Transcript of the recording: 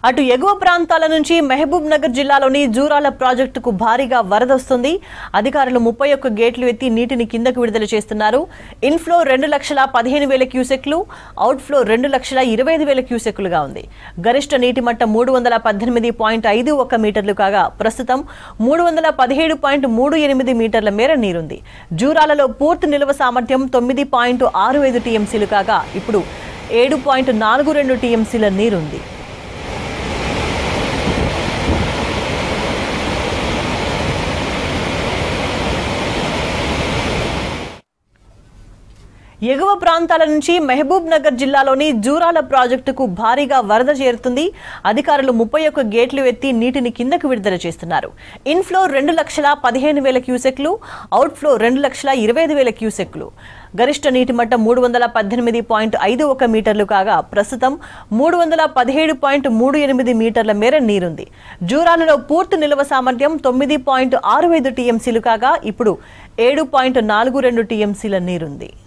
అటు ఎగువ ప్రాంతాల నుంచి మహబూబ్ నగర్ జిల్లాలోని జూరాల ప్రాజెక్టుకు భారీగా వరద వస్తుంది అధికారులు ముప్పై ఒక్క గేట్లు ఎత్తి నీటిని కిందకు విడుదల చేస్తున్నారు ఇన్ఫ్లో రెండు లక్షల పదిహేను వేల క్యూసెక్లు అవుట్ఫ్లో రెండు లక్షల ఇరవై ఐదు వేల క్యూసెక్లుగా ఉంది గరిష్ట నీటి మట్టం మూడు వందల పద్దెనిమిది పాయింట్ ఐదు ఒక్క మీటర్లు కాగా ప్రస్తుతం మూడు వందల పదిహేడు పాయింట్ మూడు ఎనిమిది మీటర్ల మేర నీరుంది జూరాలలో పూర్తి నిల్వ సామర్థ్యం తొమ్మిది పాయింట్ ఆరు ఐదు టీఎంసీలు కాగా ఇప్పుడు ఏడు పాయింట్ నాలుగు రెండు టీఎంసీల నీరుంది ఎగువ ప్రాంతాల నుంచి మహబూబ్ నగర్ జిల్లాలోని జూరాల ప్రాజెక్టుకు భారీగా వరద చేరుతుంది అధికారులు ముప్పై ఒక్క గేట్లు ఎత్తి నీటిని కిందకు విడుదల చేస్తున్నారు ఇన్ఫ్లో రెండు లక్షల పదిహేను వేల క్యూసెక్లు అవుట్ఫ్లో రెండు లక్షల ఇరవై ఐదు వేల క్యూసెక్లు గరిష్ట నీటి మట్టం మూడు వందల పద్దెనిమిది పాయింట్ ఐదు ఒక మీటర్లు కాగా ప్రస్తుతం మూడు వందల పదిహేడు పాయింట్ మూడు ఎనిమిది మీటర్ల మేర నీరుంది జూరాలలో పూర్తి నిల్వ సామర్థ్యం తొమ్మిది పాయింట్ ఆరు ఐదు టీఎంసీలు కాగా ఇప్పుడు ఏడు పాయింట్ నాలుగు రెండు టీఎంసీల నీరుంది